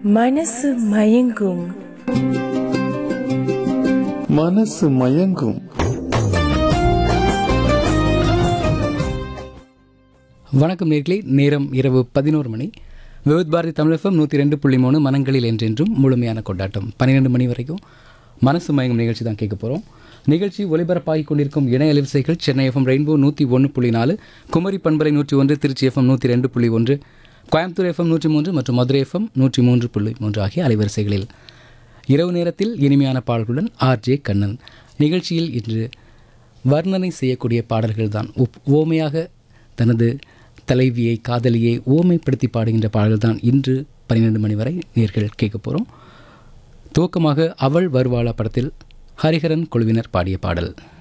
மனசு மயங்கும் மனசு மயங்கும் வணக்கம் நேர்களே நேரம் இரவு பதினோரு மணி விவித் பாரதி தமிழகம் நூற்றி ரெண்டு புள்ளி மூணு மனங்களில் என்றென்றும் முழுமையான கொண்டாட்டம் பன்னிரெண்டு மணி வரைக்கும் மனசு மயங்கும் நிகழ்ச்சி தான் கேட்க போகிறோம் நிகழ்ச்சி ஒலிபரப்பாகி கொண்டிருக்கும் இணைய அலைவரிசைகள் சென்னை எஃப்எம் ரெயின்போ நூற்றி ஒன்று புள்ளி நாலு குமரி பண்பலை நூற்றி ஒன்று திருச்சி எஃப்எம் நூற்றி ரெண்டு புள்ளி ஒன்று கோயம்புத்தூர் எஃப்எம் நூற்றி மூன்று மற்றும் மதுரை எஃப்எம் நூற்றி மூன்று புள்ளி மூன்று ஆகிய அலைவரிசைகளில் இரவு நேரத்தில் இனிமையான பாடல்களுடன் ஆர்ஜே கண்ணன் நிகழ்ச்சியில் இன்று வர்ணனை செய்யக்கூடிய பாடல்கள் தான் ஓமையாக தனது தலைவியை காதலியை ஓமைப்படுத்தி பாடுகின்ற பாடல்கள் தான் இன்று பன்னிரெண்டு மணி வரை நேர்கள் கேட்க போகிறோம் துவக்கமாக அவள் வருவாளா படத்தில் ஹரிஹரன் குழுவினர் பாடிய பாடல்